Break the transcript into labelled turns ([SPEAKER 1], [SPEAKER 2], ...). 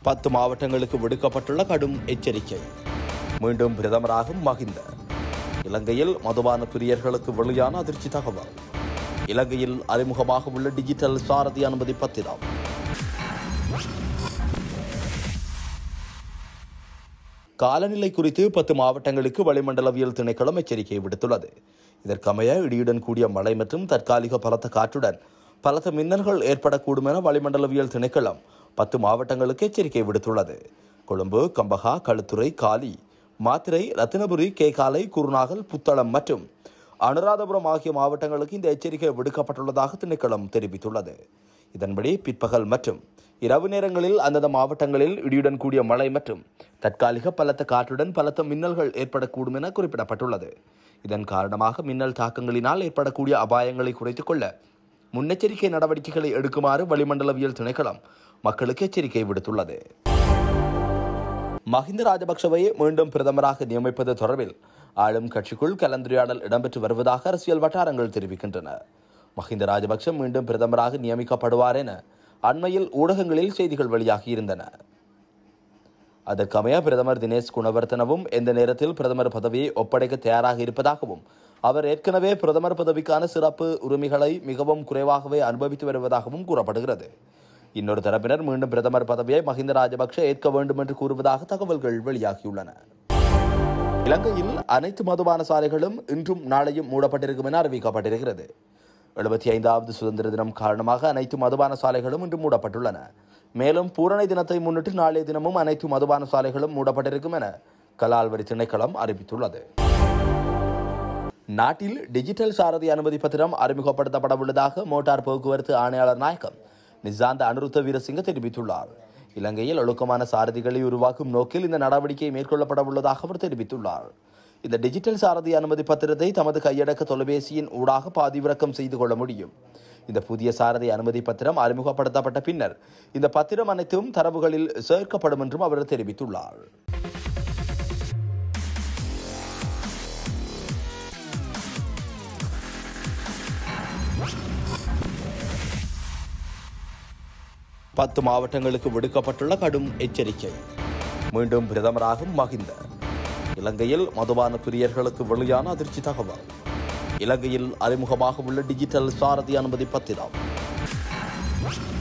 [SPEAKER 1] பத்து மாவட்டங்களுக்கு விடுக்கப்பட்டுள்ள கடும் எச்சரிக்கை மீண்டும் பிரதமராகும் மகிந்த இலங்கையில் மதுபான பிரியர்களுக்கு வெளியான அதிர்ச்சி தகவல் இலங்கையில் அறிமுகமாக உள்ள டிஜிட்டல் சாரதி அனுமதி பத்திரம் காலநிலை குறித்து பத்து மாவட்டங்களுக்கு வளிமண்டலவியல் திணைக்களம் எச்சரிக்கை விடுத்துள்ளது இதற்கமைய இடியுடன் கூடிய மழை மற்றும் தற்காலிக பலத்த காற்றுடன் பலத்த மின்னல்கள் ஏற்படக்கூடும் என வளிமண்டலவியல் திணைக்களம் பத்து மாவட்டங்களுக்கு எச்சரிக்கை விடுத்துள்ளது கொழும்பு கம்பகா களுத்துறை காலி மாத்திரை ரத்தினபுரி கேகாலை குருநாகல் புத்தளம் மற்றும் அனுராதபுரம் ஆகிய மாவட்டங்களுக்கு இந்த எச்சரிக்கை விடுக்கப்பட்டுள்ளதாக திணைக்களம் தெரிவித்துள்ளது இதன்படி பிற்பகல் மற்றும் இரவு நேரங்களில் அந்தந்த மாவட்டங்களில் இடியுடன் கூடிய மழை மற்றும் தற்காலிக பலத்த காற்றுடன் பலத்த மின்னல்கள் ஏற்படக்கூடும் என குறிப்பிடப்பட்டுள்ளது இதன் காரணமாக மின்னல் தாக்கங்களினால் ஏற்படக்கூடிய அபாயங்களை குறைத்துக் கொள்ள முன்னெச்சரிக்கை நடவடிக்கைகளை எடுக்குமாறு வளிமண்டலவியல் திணைக்களம் மக்களுக்கு எச்சரிக்கை விடுத்துள்ளது மஹிந்த ராஜபக்சவை மீண்டும் பிரதமராக நியமிப்பது தொடர்பில் ஆளும் கட்சிக்குள் கலந்துரையாடல் இடம்பெற்று வருவதாக அரசியல் வட்டாரங்கள் தெரிவிக்கின்றன மஹிந்த ராஜபக்ச மீண்டும் பிரதமராக நியமிக்கப்படுவார் என அண்மையில் ஊடகங்களில் செய்திகள் வெளியாகியிருந்தன அதற்கமைய பிரதமர் தினேஷ் குணவர்த்தனவும் எந்த நேரத்தில் பிரதமர் பதவியை ஒப்படைக்க தயாராக இருப்பதாகவும் அவர் ஏற்கனவே பிரதமர் பதவிக்கான சிறப்பு உரிமைகளை மிகவும் குறைவாகவே அனுபவித்து வருவதாகவும் கூறப்படுகிறது இன்னொரு தரப்பினர் மீண்டும் பிரதமர் பதவியை மஹிந்த ராஜபக்ஷ ஏற்க வேண்டும் என்று கூறுவதாக தகவல்கள் வெளியாகியுள்ளன இலங்கையில் அனைத்து மதுபான சாலைகளும் இன்றும் நாளையும் மூடப்பட்டிருக்கும் என அறிவிக்கப்பட்டிருக்கிறது எழுபத்தி ஐந்தாவது சுதந்திர தினம் காரணமாக அனைத்து மதுபான சாலைகளும் இன்று மூடப்பட்டுள்ளன மேலும் பூரணை தினத்தை முன்னிட்டு நாளைய தினமும் அனைத்து மதுபான சாலைகளும் மூடப்பட்டிருக்கும் என கலால்வரி திணைக்களம் அறிவித்துள்ளது நாட்டில் டிஜிட்டல் சாரதி அனுமதி பத்திரம் அறிமுகப்படுத்தப்பட உள்ளதாக மோட்டார் போக்குவரத்து ஆணையாளர் நாயகம் நிசாந்த அனுருத்த வீரசிங்க தெரிவித்துள்ளார் இலங்கையில் ஒழுக்கமான சாரதிகளை உருவாக்கும் நோக்கில் இந்த நடவடிக்கை மேற்கொள்ளப்பட உள்ளதாக அவர் தெரிவித்துள்ளார் இந்த டிஜிட்டல் சாரதி அனுமதி பத்திரத்தை தமது கையடக்க தொலைபேசியின் ஊடாக பதிவிறக்கம் செய்து கொள்ள முடியும் இந்த புதிய சாரதி அனுமதி பத்திரம் அறிமுகப்படுத்தப்பட்ட பின்னர் இந்த பத்திரம் அனைத்தும் தரவுகளில் சேர்க்கப்படும் என்றும் அவர் தெரிவித்துள்ளார் பத்து மாவட்டங்களுக்கு விடுக்கப்பட்டுள்ள கடும் எச்சரிக்கை மீண்டும் பிரதமராகும் மகிந்த இலங்கையில் மதுபான பிரியர்களுக்கு வெளியான அதிர்ச்சி தகவல் இலங்கையில் அறிமுகமாக உள்ள டிஜிட்டல் சாரதி அனுமதி பத்திரம்